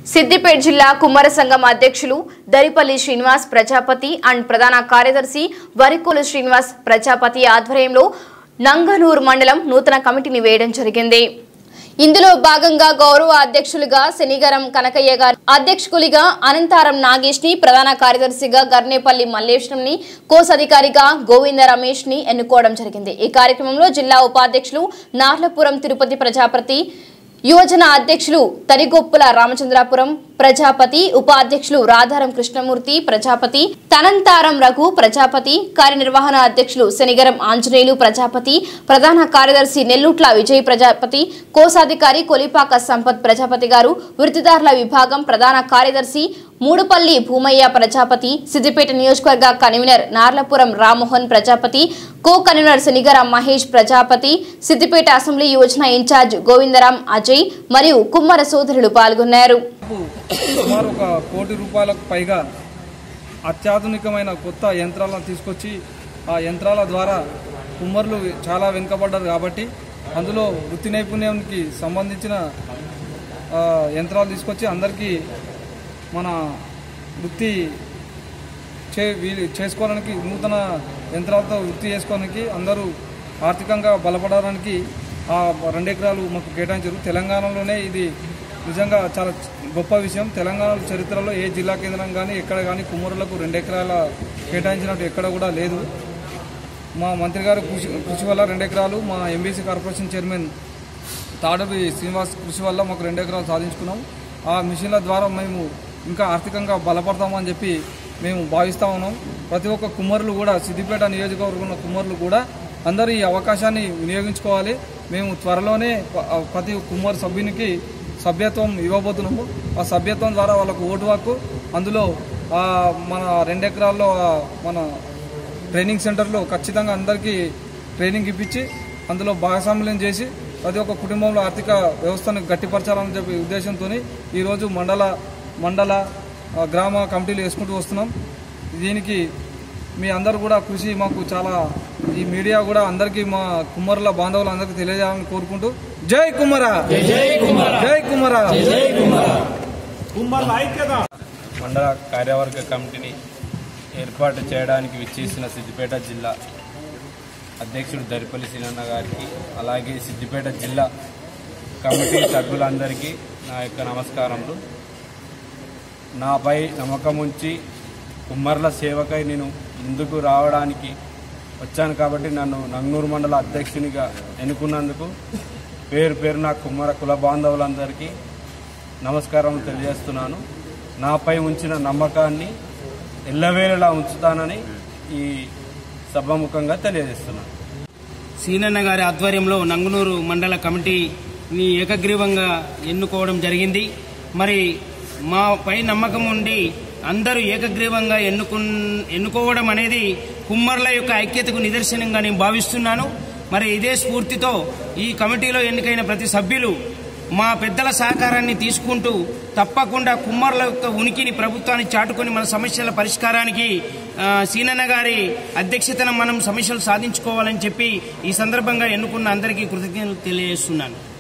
సిద్దిపేట జిల్లా కుమ్మర సంఘం అధ్యక్షులు దరిపల్లి శ్రీనివాస్ ప్రజాపతి అండ్ ప్రధాన కార్యదర్శి వరికోలు శ్రీనివాస్ ప్రజాపతి ఆధ్వర్యంలో నంగనూరు మండలం నూతన కమిటీని వేయడం జరిగింది ఇందులో భాగంగా గౌరవ అధ్యక్షులుగా శనిగరం కనకయ్య గారు అధ్యక్షులుగా అనంతారం నాగేష్ ని ప్రధాన కార్యదర్శిగా గర్నేపల్లి మల్లేశ్వరం ని కోశాధికారిగా గోవింద రమేష్ ని ఎన్నుకోవడం జరిగింది ఈ కార్యక్రమంలో జిల్లా ఉపాధ్యక్షులు నార్లపురం తిరుపతి ప్రజాపతి యువజన అధ్యక్షులు తరిగొప్పుల రామచంద్రాపురం ప్రజాపతి ఉపాధ్యక్షులు రాధారం కృష్ణమూర్తి ప్రజాపతి తనంతారం రఘు ప్రజాపతి కార్యనిర్వహణ అధ్యక్షులు శనిగరం ఆంజనేయులు ప్రజాపతి ప్రధాన కార్యదర్శి నెల్లుట్ల విజయ్ ప్రజాపతి కోశాధికారి కొలిపాక సంపత్ ప్రజాపతి గారు వృత్తిదారుల విభాగం ప్రధాన కార్యదర్శి మూడుపల్లి భూమయ్య ప్రజాపతి సిద్దిపేట నియోజకవర్గ convener Narlapuram Rammohan Prajapati co convener Shanigaram Mahesh Prajapati Siddipet assembly యోజన ఇన్ఛార్జ్ గోవిందరాం అజయ్ మరియు కుమ్మర సోదరులు పాల్గొన్నారు సుమారు ఒక కోటి రూపాయలకు పైగా అత్యాధునికమైన కొత్త యంత్రాలను తీసుకొచ్చి ఆ యంత్రాల ద్వారా కుమ్మర్లు చాలా వెనుకబడ్డారు కాబట్టి అందులో వృత్తి నైపుణ్యానికి సంబంధించిన ఆ, యంత్రాలు తీసుకొచ్చి అందరికీ మన వృత్తి చే వీలు చేసుకోవడానికి నూతన యంత్రాలతో వృత్తి చేసుకోవడానికి అందరూ ఆర్థికంగా బలపడడానికి ఆ రెండు ఎకరాలు మాకు కేటాయించారు తెలంగాణలోనే ఇది నిజంగా చాలా గొప్ప విషయం తెలంగాణ చరిత్రలో ఏ జిల్లా కేంద్రం కానీ ఎక్కడ కానీ కుమ్మరులకు రెండు ఎకరాల కేటాయించినట్టు ఎక్కడ కూడా లేదు మా మంత్రి గారు కృషి కృషి వల్ల రెండు ఎకరాలు మా MBC corporation chairman Tadavi Srinivas కృషి వల్ల మాకు రెండు ఎకరాలు సాధించుకున్నాం ఆ మిషన్ల ద్వారా మేము ఇంకా ఆర్థికంగా బలపడతామని చెప్పి మేము భావిస్తా ఉన్నాం ప్రతి ఒక్క కుమ్మరులు కూడా సిద్దిపేట నియోజకవర్గం ఉన్న కుమ్మరులు కూడా అందరూ ఈ అవకాశాన్ని వినియోగించుకోవాలి మేము త్వరలోనే ప- ప్రతి కుమ్మరు సభ్యునికి సభ్యత్వం ఇవ్వబోతున్నాము ఆ సభ్యత్వం ద్వారా వాళ్ళకు ఓటు హక్కు అందులో ఆ, మన రెండు ఎకరాల్లో ఆ, మన ట్రైనింగ్ సెంటర్లో ఖచ్చితంగా అందరికీ ట్రైనింగ్ ఇప్పించి అందులో భాగస్వామ్యం చేసి ప్రతి ఒక్క కుటుంబంలో ఆర్థిక వ్యవస్థను గట్టిపరచాలని చెప్పి ఉద్దేశంతో ఈరోజు మండల మండల ఆ, గ్రామ కమిటీలు వేసుకుంటూ వస్తున్నాం దీనికి మీ అందరు కూడా కృషి మాకు చాలా ఈ మీడియా కూడా అందరికీ మా కుమ్మరుల బాంధవులు అందరికీ తెలియజేయాలని కోరుకుంటూ జై కుమ్మరా జై కుమ్మరా మండల కార్యవర్గ కమిటీని ఏర్పాటు చేయడానికి విచ్చేసిన సిద్దిపేట జిల్లా అధ్యక్షుడు దరిపల్లి సీనన్న గారికి అలాగే సిద్దిపేట జిల్లా కమిటీ సభ్యులందరికీ నా యొక్క నమస్కారములు నాపై నమ్మకం ఉంచి కుమ్మర్ల సేవకై నేను ముందుకు రావడానికి వచ్చాను కాబట్టి నన్ను నంగనూరు మండల అధ్యక్షునిగా ఎన్నుకున్నందుకు పేరు పేరు నా కుమ్మర కుల బాంధవులందరికీ నమస్కారం తెలియజేస్తున్నాను నాపై ఉంచిన నమ్మకాన్ని ఎల్లవేళలా ఉంచుతానని ఈ సభాముఖంగా తెలియజేస్తున్నాను సీనన్న గారి ఆధ్వర్యంలో నంగునూరు మండల కమిటీని ఏకగ్రీవంగా ఎన్నుకోవడం జరిగింది మరి మాపై నమ్మకం ఉండి అందరూ ఏకగ్రీవంగా ఎన్నుకు ఎన్నుకోవడం అనేది కుమ్మర్ల యొక్క ఐక్యతకు నిదర్శనంగా నేను భావిస్తున్నాను మరి ఇదే స్ఫూర్తితో ఈ కమిటీలో ఎన్నికైన ప్రతి సభ్యులు మా పెద్దల సహకారాన్ని తీసుకుంటూ తప్పకుండా కుమ్మర్ల యొక్క ఉనికిని ప్రభుత్వాన్ని చాటుకొని మన సమస్యల పరిష్కారానికి ఆ, సీనన్న గారి అధ్యక్షతన మనం సమస్యలు సాధించుకోవాలని చెప్పి ఈ సందర్భంగా ఎన్నుకున్న అందరికీ కృతజ్ఞతలు తెలియజేస్తున్నాను